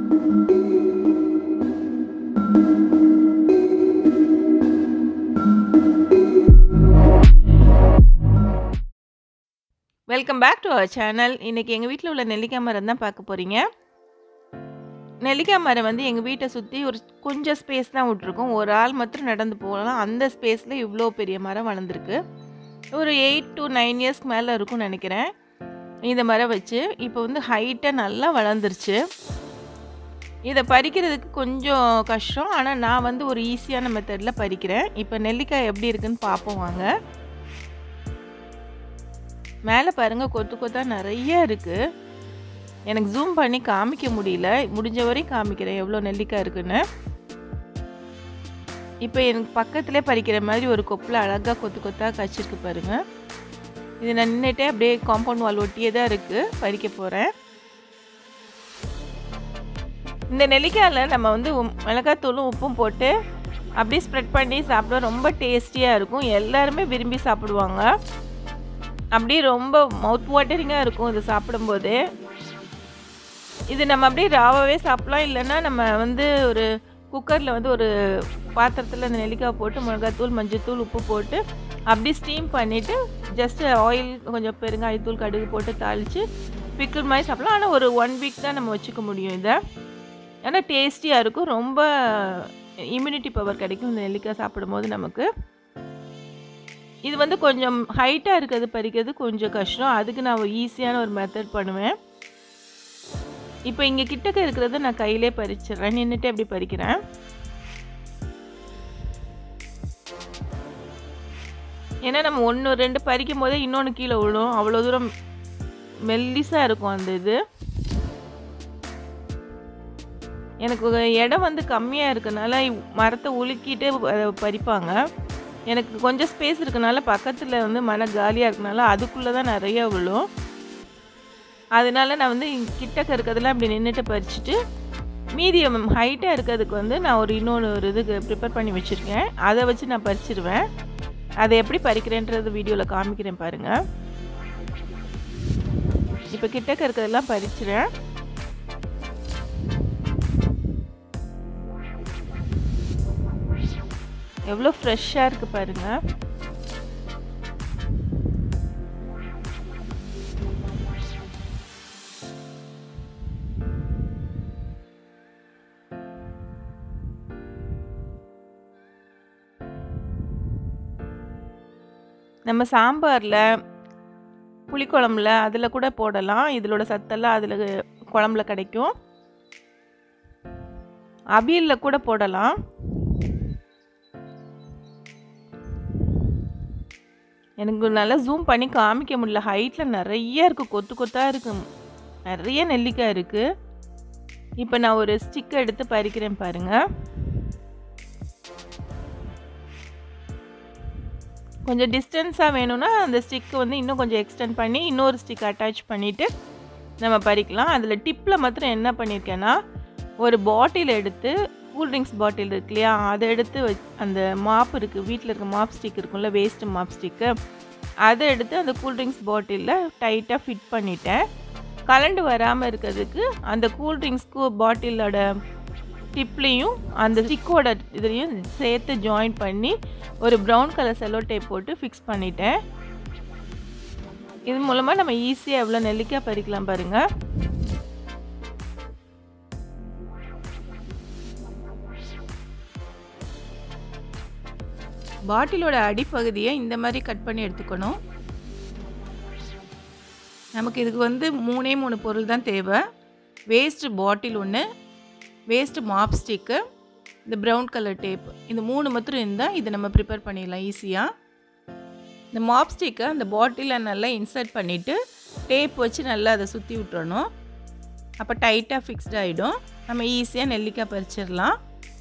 welcome back to our channel இன்றைக்கி எங்கள் வீட்டில் உள்ள நெல்லிக்காய் மரம் தான் பார்க்க போகிறீங்க நெல்லிக்காய் மரம் வந்து எங்கள் வீட்டை சுற்றி ஒரு கொஞ்சம் ஸ்பேஸ் தான் விட்ருக்கோம் ஒரு ஆள் மாத்திரம் நடந்து போகலாம் அந்த ஸ்பேஸில் இவ்வளோ பெரிய மரம் வளர்ந்துருக்கு ஒரு எயிட் டு நைன் இயர்ஸ்க்கு மேலே இருக்கும்னு நினைக்கிறேன் இந்த மரம் வச்சு இப்போ வந்து ஹைட்டாக நல்லா வளர்ந்துருச்சு இதை பறிக்கிறதுக்கு கொஞ்சம் கஷ்டம் ஆனால் நான் வந்து ஒரு ஈஸியான மெத்தடில் பறிக்கிறேன் இப்போ நெல்லிக்காய் எப்படி இருக்குன்னு பார்ப்போம் வாங்க மேலே பாருங்கள் கொத்து கொத்தா நிறைய இருக்குது எனக்கு ஜூம் பண்ணி காமிக்க முடியல முடிஞ்ச வரையும் காமிக்கிறேன் எவ்வளோ நெல்லிக்காய் இருக்குன்னு இப்போ எனக்கு பக்கத்துலேயே பறிக்கிற மாதிரி ஒரு கொப்பில் அழகாக கொத்து கொத்தாக கச்சிருக்கு பாருங்கள் இது நான் நின்றுட்டே அப்படியே காம்பவுண்ட் வால் ஒட்டியே தான் இருக்குது பறிக்க போகிறேன் இந்த நெல்லிக்காயில் நம்ம வந்து மிளகாத்தூளும் உப்பும் போட்டு அப்படியே ஸ்ப்ரெட் பண்ணி சாப்பிட ரொம்ப டேஸ்டியாக இருக்கும் எல்லாருமே விரும்பி சாப்பிடுவாங்க அப்படியே ரொம்ப மவுத் வாட்டரிங்காக இருக்கும் இது சாப்பிடும்போது இது நம்ம அப்படியே ராவாகவே சாப்பிட்லாம் இல்லைன்னா நம்ம வந்து ஒரு குக்கரில் வந்து ஒரு பாத்திரத்தில் அந்த நெல்லிக்காய் போட்டு மிளகாத்தூள் மஞ்சத்தூள் உப்பு போட்டு அப்படி ஸ்டீம் பண்ணிவிட்டு ஜஸ்ட்டு ஆயில் கொஞ்சம் பெருங்காயத்தூள் கடுகு போட்டு தாளித்து பிக்கிள் மாதிரி சாப்பிட்லாம் ஆனால் ஒரு ஒன் வீக் தான் நம்ம வச்சுக்க முடியும் இதை ஆனால் டேஸ்டியாக இருக்கும் ரொம்ப இம்யூனிட்டி பவர் கிடைக்கும் இந்த நெல்லிக்காய் சாப்பிடும்போது நமக்கு இது வந்து கொஞ்சம் ஹைட்டாக இருக்கிறது பறிக்கிறது கொஞ்சம் கஷ்டம் அதுக்கு நான் ஒரு ஈஸியான ஒரு மெத்தட் பண்ணுவேன் இப்போ இங்கே கிட்டக்க இருக்கிறது நான் கையிலே பறிச்சிடுறேன் நின்றுட்டு அப்படி பறிக்கிறேன் ஏன்னா நம்ம ஒன்று ரெண்டு பறிக்கும் போதே இன்னொன்று கீழே விழும் அவ்வளோ தூரம் மெல்லிஸாக இருக்கும் அந்த இது எனக்கு இடம் வந்து கம்மியாக இருக்கனால மரத்தை உலுக்கிட்டு பறிப்பாங்க எனக்கு கொஞ்சம் ஸ்பேஸ் இருக்கனால பக்கத்தில் வந்து மன காலியாக இருக்கனால அதுக்குள்ளே தான் நிறைய விழும் அதனால நான் வந்து கிட்டக்க இருக்கிறதுல அப்படி நின்றுட்டு பறிச்சுட்டு மீடியம் ஹைட்டாக இருக்கிறதுக்கு வந்து நான் ஒரு இன்னொன்று ஒரு இதுக்கு ப்ரிப்பேர் பண்ணி வச்சுருக்கேன் அதை வச்சு நான் பறிச்சிருவேன் அதை எப்படி பறிக்கிறேன்றது வீடியோவில் காமிக்கிறேன் பாருங்கள் இப்போ கிட்டக்க இருக்கிறதெல்லாம் பறிச்சிடுறேன் எவ்வளோ ஃப்ரெஷ்ஷாக இருக்குது பாருங்கள் நம்ம சாம்பாரில் புளிக்குழம்புல அதில் கூட போடலாம் இதோட சத்தெல்லாம் அதில் குழம்புல கிடைக்கும் அவியலில் கூட போடலாம் எனக்கு நல்லா ஜூம் பண்ணி காமிக்க முடியல ஹைட்டில் நிறைய இருக்குது கொத்து கொத்தாக இருக்கு நிறைய நெல்லிக்காய் இருக்குது இப்போ நான் ஒரு ஸ்டிக் எடுத்து பறிக்கிறேன் பாருங்கள் கொஞ்சம் டிஸ்டன்ஸாக வேணும்னா அந்த ஸ்டிக்கு வந்து இன்னும் கொஞ்சம் எக்ஸ்டெண்ட் பண்ணி இன்னொரு ஸ்டிக் அட்டாச் பண்ணிவிட்டு நம்ம பறிக்கலாம் அதில் டிப்பில் மாத்திரம் என்ன பண்ணியிருக்கேன்னா ஒரு பாட்டில் எடுத்து கூல்ட்ரிங்க்ஸ் பாட்டில் இருக்கு இல்லையா அதை எடுத்து அந்த மாப் இருக்குது வீட்டில் இருக்க மாப் ஸ்டிக் இருக்கும்ல வேஸ்ட்டு மாப் ஸ்டிக்கு அதை எடுத்து அந்த கூல்ட்ரிங்க்ஸ் பாட்டிலில் டைட்டாக ஃபிட் பண்ணிட்டேன் கலண்டு வராமல் இருக்கிறதுக்கு அந்த கூல்ட்ரிங்க்ஸ்க்கு பாட்டிலோட டிப்லேயும் அந்த ஸ்டிக்கோட இதுலேயும் சேர்த்து ஜாயின் பண்ணி ஒரு ப்ரௌன் கலர் செல்லோ டேப் போட்டு ஃபிக்ஸ் பண்ணிட்டேன் இது மூலமாக நம்ம ஈஸியாக எவ்வளோ நெல்லிக்காய் பறிக்கலாம் பாருங்கள் பாட்டிலோட அடிப்பகுதியை இந்த மாதிரி கட் பண்ணி எடுத்துக்கணும் நமக்கு இதுக்கு வந்து மூணே மூணு பொருள் தான் தேவை வேஸ்ட்டு பாட்டில் ஒன்று வேஸ்ட்டு மாப் ஸ்டிக்கு இந்த ப்ரௌன் கலர் டேப் இந்த மூணு மாத்திரம் இருந்தால் இதை நம்ம ப்ரிப்பேர் பண்ணிடலாம் ஈஸியாக இந்த மாப் ஸ்டிக்கை அந்த பாட்டிலில் நல்லா இன்சர்ட் பண்ணிவிட்டு டேப் வச்சு நல்லா அதை சுற்றி விட்டுறணும் அப்போ டைட்டாக ஃபிக்ஸ்ட் ஆகிடும் நம்ம ஈஸியாக நெல்லிக்காய் பறிச்சிடலாம்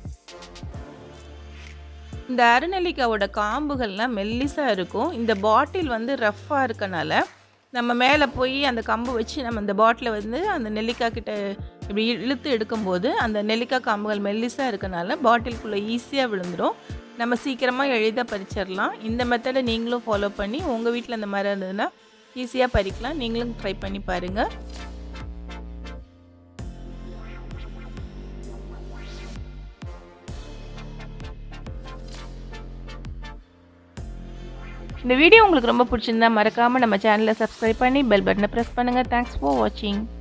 இந்த அரைநெல்லிக்காவோட காம்புகள்லாம் மெல்லிஸாக இருக்கும் இந்த பாட்டில் வந்து ரஃப்பாக இருக்கனால நம்ம மேலே போய் அந்த கம்பு வச்சு நம்ம இந்த பாட்டிலை வந்து அந்த நெல்லிக்காய் கிட்ட இப்படி இழுத்து எடுக்கும்போது அந்த நெல்லிக்காய் காம்புகள் மெல்லிஸாக இருக்கனால பாட்டிலுக்குள்ளே ஈஸியாக விழுந்துடும் நம்ம சீக்கிரமாக எளிதாக பறிச்சிடலாம் இந்த மெத்தடை நீங்களும் ஃபாலோ பண்ணி உங்கள் வீட்டில் அந்த மாதிரி இருந்ததுன்னா ஈஸியாக பறிக்கலாம் நீங்களும் ட்ரை பண்ணி பாருங்கள் இந்த வீடியோ உங்களுக்கு ரொம்ப பிடிச்சிருந்தா மறக்காமல் நம்ம சேனலை சப்ஸ்கிரைப் பண்ணி பெல் பட்டனை ப்ரெஸ் பண்ணுங்கள் தேங்க்ஸ் ஃபார் வாட்சிங்